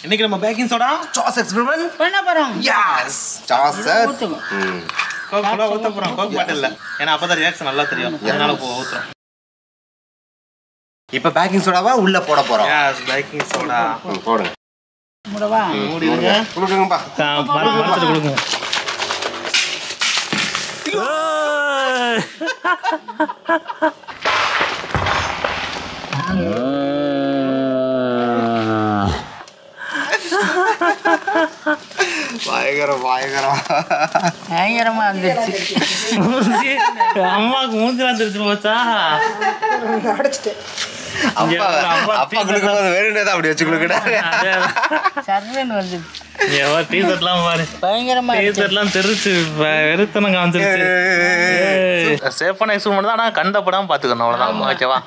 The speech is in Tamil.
இன்னைக்கு நம்ம பேக்கிங் சோடா சாஸ் எக்ஸ்பெரிமெண்ட் பண்ண போறோம் எஸ் சாஸ் ஊத்துங்க. ம் கோக் கூட ஊத்த போறோம் கோக் பாட்டில் ஏன்னா அப்பதான் ரியாக்ஷன் நல்லா தெரியும் அதனால இப்போ ஊத்துறோம் இப்போ பேக்கிங் சோடாவா உள்ள போட போறோம் எஸ் பேக்கிங் சோடா ம், போடுங்க மூடவா மூடிடுங்க கொடுக்குங்கப்பா மரத்துல கொடுங்க பயங்கரம் பயங்கரம் பயங்கரமா வந்துருச்சு அம்மாவுக்கு மூஞ்சிலாம் தெரிச்சு போச்சா அப்பா அப்பா அப்பா கொடுக்கும்போது வேணும்னே தான் அப்படி வச்சு கொடுக்குறாங்க சர்வன் வந்துருச்சு டீ ஷர்ட்லாம் பாரு பயங்கரமா டீ இருக்கு ஷர்ட்லாம் தெரிச்சு வெறுத்தனம் காமிச்சிருச்சு சேஃபான எக்ஸ்பெரிமெண்ட் தான் ஆனால் கண்டப்படாம பார்த்துக்கணும் அவ்வளோதான் ஓகேவா